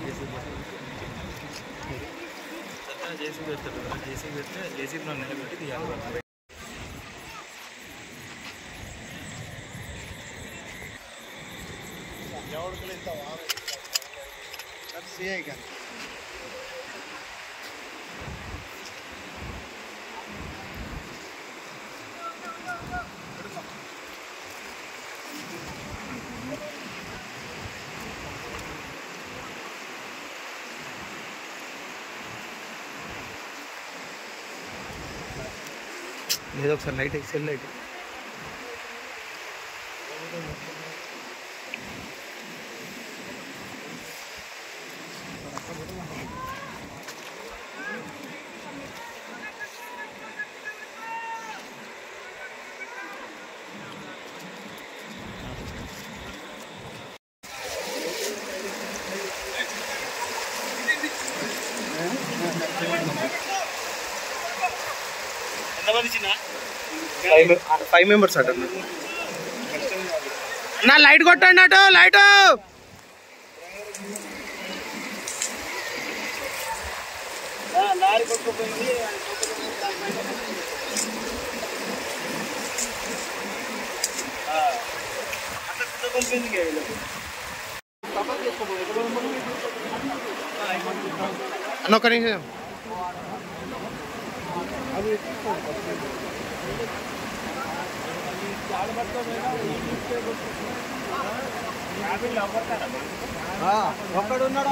JCB పెడతాడు JCB పెడితే JCB నన్ను నిలబెట్టి తీయాలి లేదు ఒకసారి light cell light five five members అట నా లైట్ కొట్టండి అటు లైట్ అన్న ఒక నిమిషం ఒక్కడు ఉన్నాడు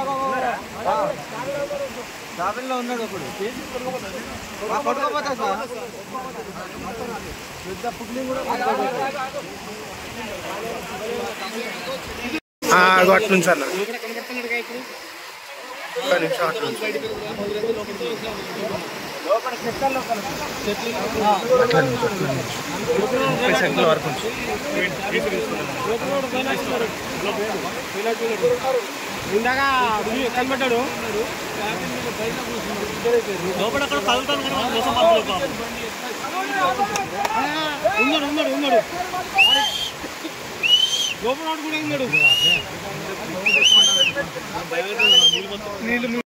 జాబిల్లో ఉన్నాడు ఒకడు ఆ, కొట్టుకోపోతా సార్ పెద్ద పుట్లింగ్ కూడా అట్లుంది సార్ ఒక్క నిమిషం అట్లుంది ముప్పై సెకండ్ల వరకు ఉంచు. ఇందాక కనబడ్డాడు లోపల అక్కడ కదులుతాను కానీ మనం మోసం మాత్రం ఉన్నాడు ఉన్నాడు ఉన్నాడు లోపల వాడు కూడా ఉన్నాడు నీళ్ళు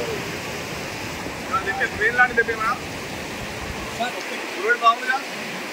ట్రైన్ లాంటి తెప్పేమా బాగుందిగా